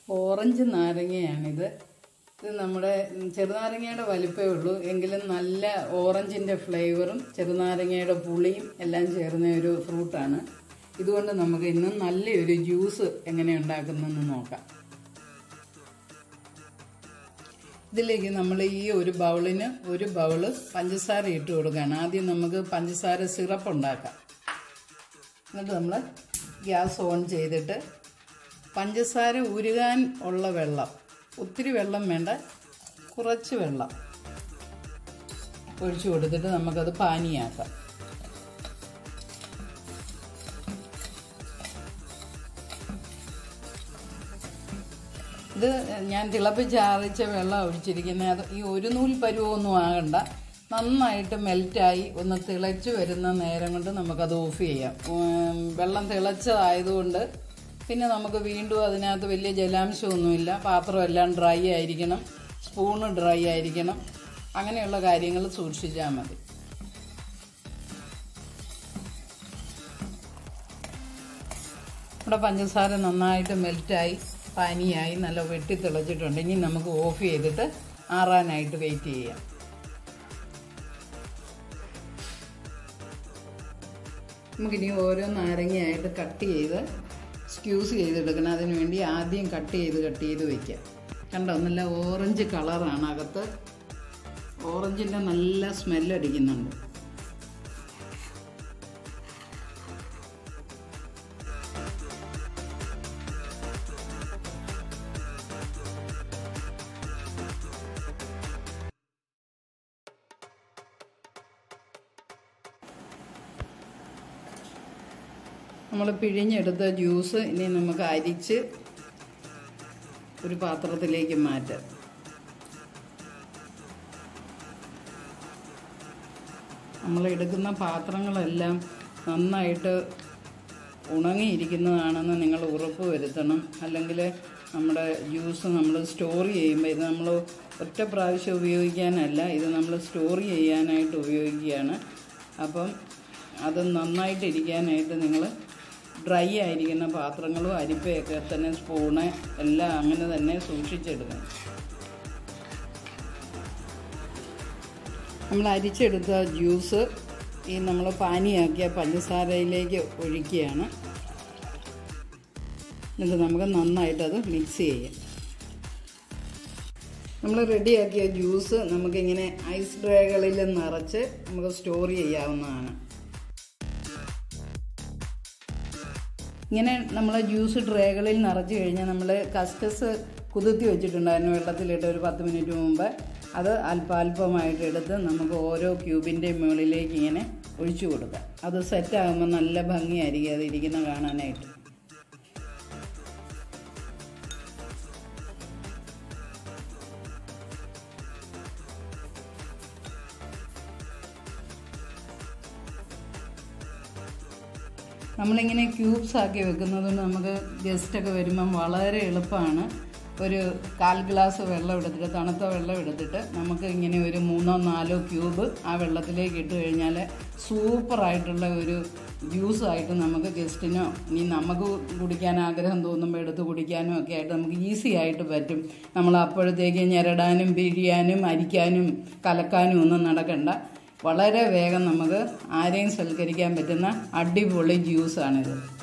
orange നാരങ്ങയാണിത് ഇത് നമ്മുടെ ചെറുനാരങ്ങയുടെ വലിപ്പമേ ഉള്ളൂ എങ്കിലും നല്ല ഓറഞ്ചിൻ്റെ ഫ്ലേവറും ചെറുനാരങ്ങയുടെ പുളിയും എല്ലാം ചേർന്ന ഒരു ഫ്രൂട്ടാണ് ഇതുകൊണ്ട് നമുക്ക് ഇന്ന് നല്ലൊരു ജ്യൂസ് എങ്ങനെ ഉണ്ടാക്കുന്നതെന്ന് നോക്കാം ഇതിലേക്ക് നമ്മൾ ഈ ഒരു ബൗളിന് ഒരു ബൗള് പഞ്ചസാര ഇട്ട് കൊടുക്കുകയാണ് ആദ്യം നമുക്ക് പഞ്ചസാര സിറപ്പ് ഉണ്ടാക്കാം എന്നിട്ട് നമ്മൾ ഗ്യാസ് ഓൺ ചെയ്തിട്ട് പഞ്ചസാര ഉരുകാൻ ഉള്ള വെള്ളം ഒത്തിരി വെള്ളം വേണ്ട കുറച്ച് വെള്ളം ഒഴിച്ചു കൊടുത്തിട്ട് നമുക്കത് പാനിയാക്കാം ഇത് ഞാൻ തിളപ്പിച്ചാറിച്ച വെള്ളം ഒഴിച്ചിരിക്കുന്നത് അത് ഈ ഒരു നൂൽ പരുവൊന്നും ആകണ്ട നന്നായിട്ട് മെൽറ്റായി ഒന്ന് തിളച്ച് വരുന്ന നേരം കൊണ്ട് നമുക്കത് ഓഫ് ചെയ്യാം ഉം, വെള്ളം തിളച്ചതായതുകൊണ്ട് പിന്നെ നമുക്ക് വീണ്ടും അതിനകത്ത് വലിയ ജലാംശമൊന്നുമില്ല പാത്രം എല്ലാം ഡ്രൈ ആയിരിക്കണം സ്പൂണ് ഡ്രൈ ആയിരിക്കണം അങ്ങനെയുള്ള കാര്യങ്ങൾ സൂക്ഷിച്ചാൽ മതി നമ്മുടെ പഞ്ചസാര നന്നായിട്ട് മെൽറ്റായി പാനിയായി നല്ല വെട്ടി തിളച്ചിട്ടുണ്ട് ഇനി നമുക്ക് ഓഫ് ചെയ്തിട്ട് ആറാനായിട്ട് വെയിറ്റ് ചെയ്യാം നമുക്കിനി ഓരോ നാരങ്ങയായിട്ട് കട്ട് ചെയ്ത് സ്ക്യൂസ് ചെയ്തെടുക്കണം അതിന് വേണ്ടി ആദ്യം കട്ട് ചെയ്ത് കട്ട് ചെയ്ത് വെക്കാം കണ്ടോ നല്ല ഓറഞ്ച് കളറാണ് അകത്ത് ഓറഞ്ചിൻ്റെ നല്ല സ്മെല്ലടിക്കുന്നുണ്ട് നമ്മൾ പിഴിഞ്ഞെടുത്ത ജ്യൂസ് ഇനി നമുക്ക് അരിച്ച് ഒരു പാത്രത്തിലേക്ക് മാറ്റാം നമ്മൾ എടുക്കുന്ന പാത്രങ്ങളെല്ലാം നന്നായിട്ട് ഉണങ്ങിയിരിക്കുന്നതാണെന്ന് നിങ്ങൾ ഉറപ്പ് വരുത്തണം അല്ലെങ്കിൽ നമ്മുടെ ജ്യൂസ് നമ്മൾ സ്റ്റോർ ചെയ്യുമ്പോൾ ഇത് നമ്മൾ ഒറ്റ പ്രാവശ്യം ഉപയോഗിക്കാനല്ല ഇത് നമ്മൾ സ്റ്റോർ ചെയ്യാനായിട്ട് ഉപയോഗിക്കുകയാണ് അപ്പം അത് നന്നായിട്ട് ഇരിക്കാനായിട്ട് നിങ്ങൾ ഡ്രൈ ആയിരിക്കുന്ന പാത്രങ്ങളും അരിപ്പയൊക്കെ തന്നെ സ്പൂണ് എല്ലാം അങ്ങനെ തന്നെ സൂക്ഷിച്ചെടുക്കണം നമ്മൾ അരിച്ചെടുത്ത ജ്യൂസ് ഈ നമ്മൾ പാനിയാക്കിയ പഞ്ചസാരയിലേക്ക് ഒഴിക്കുകയാണ് എന്നിട്ട് നമുക്ക് നന്നായിട്ടത് മിക്സ് ചെയ്യാം നമ്മൾ റെഡിയാക്കിയ ജ്യൂസ് നമുക്കിങ്ങനെ ഐസ് ട്രേകളിൽ നിറച്ച് നമുക്ക് സ്റ്റോർ ചെയ്യാവുന്നതാണ് ഇങ്ങനെ നമ്മൾ ജ്യൂസ് ട്രേകളിൽ നിറച്ച് കഴിഞ്ഞാൽ നമ്മൾ കസ്റ്റസ് കുതിർത്തി വെച്ചിട്ടുണ്ടായിരുന്നു വെള്ളത്തിലിട്ട് ഒരു പത്ത് മിനിറ്റ് മുമ്പ് അത് അല്പാൽപമായിട്ട് എടുത്ത് നമുക്ക് ഓരോ ക്യൂബിൻ്റെ മുകളിലേക്ക് ഇങ്ങനെ ഒഴിച്ചു കൊടുക്കാം അത് സെറ്റാകുമ്പോൾ നല്ല ഭംഗിയായിരിക്കും അത് ഇരിക്കുന്ന കാണാനായിട്ട് നമ്മളിങ്ങനെ ക്യൂബ്സ് ആക്കി വെക്കുന്നത് കൊണ്ട് നമുക്ക് ഗസ്റ്റൊക്കെ വരുമ്പം വളരെ എളുപ്പമാണ് ഒരു കാൽ ഗ്ലാസ് വെള്ളം എടുത്തിട്ട് തണുത്ത വെള്ളം എടുത്തിട്ട് നമുക്ക് ഇങ്ങനെ ഒരു മൂന്നോ നാലോ ക്യൂബ് ആ വെള്ളത്തിലേക്ക് ഇട്ട് കഴിഞ്ഞാൽ സൂപ്പറായിട്ടുള്ള ഒരു ജ്യൂസായിട്ട് നമുക്ക് ഗസ്റ്റിനോ ഇനി നമുക്ക് കുടിക്കാൻ ആഗ്രഹം തോന്നുമ്പോൾ എടുത്ത് കുടിക്കാനും ഒക്കെ ആയിട്ട് നമുക്ക് ഈസി ആയിട്ട് പറ്റും നമ്മൾ അപ്പോഴത്തേക്ക് ഞെരടാനും പിഴിയാനും അരിക്കാനും കലക്കാനും ഒന്നും നടക്കണ്ട വളരെ വേഗം നമുക്ക് ആരെയും സൽക്കരിക്കാൻ പറ്റുന്ന അടിപൊളി ജ്യൂസാണിത്